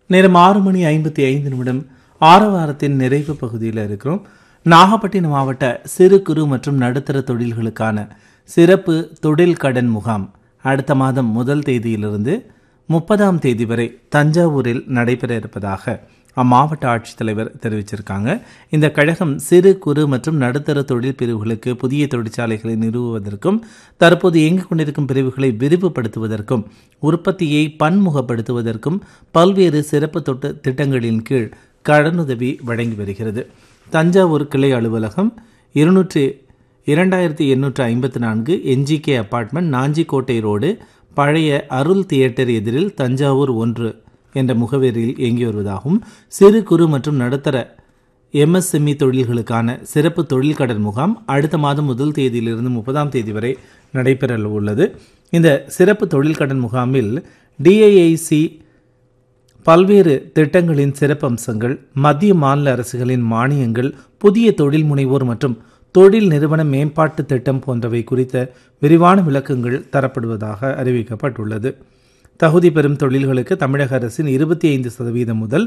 நேரம் ஆறு மணி ஐம்பத்தி ஐந்து நிமிடம் ஆறு வாரத்தின் நிறைவு பகுதியில் இருக்கிறோம் நாகப்பட்டினம் மாவட்ட சிறு குறு மற்றும் நடுத்தர தொழில்களுக்கான சிறப்பு தொழில் கடன் முகாம் அடுத்த மாதம் முதல் தேதியிலிருந்து முப்பதாம் தேதி வரை தஞ்சாவூரில் நடைபெற இருப்பதாக அம்மாவட்ட ஆட்சித்தலைவர் தெரிவிச்சிருக்காங்க இந்த கழகம் சிறு குறு மற்றும் நடுத்தர தொழில் பிரிவுகளுக்கு புதிய தொழிற்சாலைகளை நிறுவுவதற்கும் தற்போது இயங்கிக் கொண்டிருக்கும் பிரிவுகளை விரிவுபடுத்துவதற்கும் உற்பத்தியை பன்முகப்படுத்துவதற்கும் பல்வேறு சிறப்பு தொட்ட திட்டங்களின் கீழ் கடனுதவி வழங்கி வருகிறது தஞ்சாவூர் கிளை அலுவலகம் இருநூற்றி இரண்டாயிரத்தி எண்ணூற்று ஐம்பத்தி நான்கு என்ஜிகே அப்பார்ட்மெண்ட் நாஞ்சிக்கோட்டை ரோடு பழைய அருள் தியேட்டர் எதிரில் தஞ்சாவூர் ஒன்று என்ற முகவரியில் இயங்கி வருவதாகவும் சிறு குறு மற்றும் நடுத்தர எம்எஸ்எம்இ தொழில்களுக்கான சிறப்பு தொழில் கடன் முகாம் அடுத்த மாதம் முதல் தேதியிலிருந்து முப்பதாம் தேதி வரை நடைபெற உள்ளது இந்த சிறப்பு தொழில் கடன் முகாமில் டிஐஐசி பல்வேறு திட்டங்களின் சிறப்பம்சங்கள் மத்திய மாநில அரசுகளின் மானியங்கள் புதிய தொழில் முனைவோர் மற்றும் தொழில் நிறுவன மேம்பாட்டு திட்டம் போன்றவை குறித்த விரிவான விளக்கங்கள் தரப்படுவதாக அறிவிக்கப்பட்டுள்ளது தகுதி பெறும் தொழில்களுக்கு தமிழக அரசின் இருபத்தி ஐந்து சதவீதம் முதல்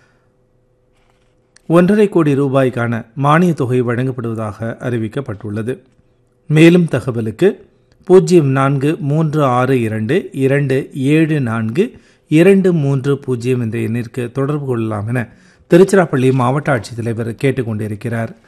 ஒன்றரை கோடி ரூபாய்க்கான மானிய தொகை வழங்கப்படுவதாக அறிவிக்கப்பட்டுள்ளது மேலும் தகவலுக்கு பூஜ்ஜியம் நான்கு மூன்று ஆறு இரண்டு இரண்டு ஏழு நான்கு இரண்டு மூன்று பூஜ்ஜியம் என்ற எண்ணிற்கு தொடர்பு கொள்ளலாம் என திருச்சிராப்பள்ளி மாவட்ட ஆட்சித்தலைவர் கேட்டுக்கொண்டிருக்கிறார்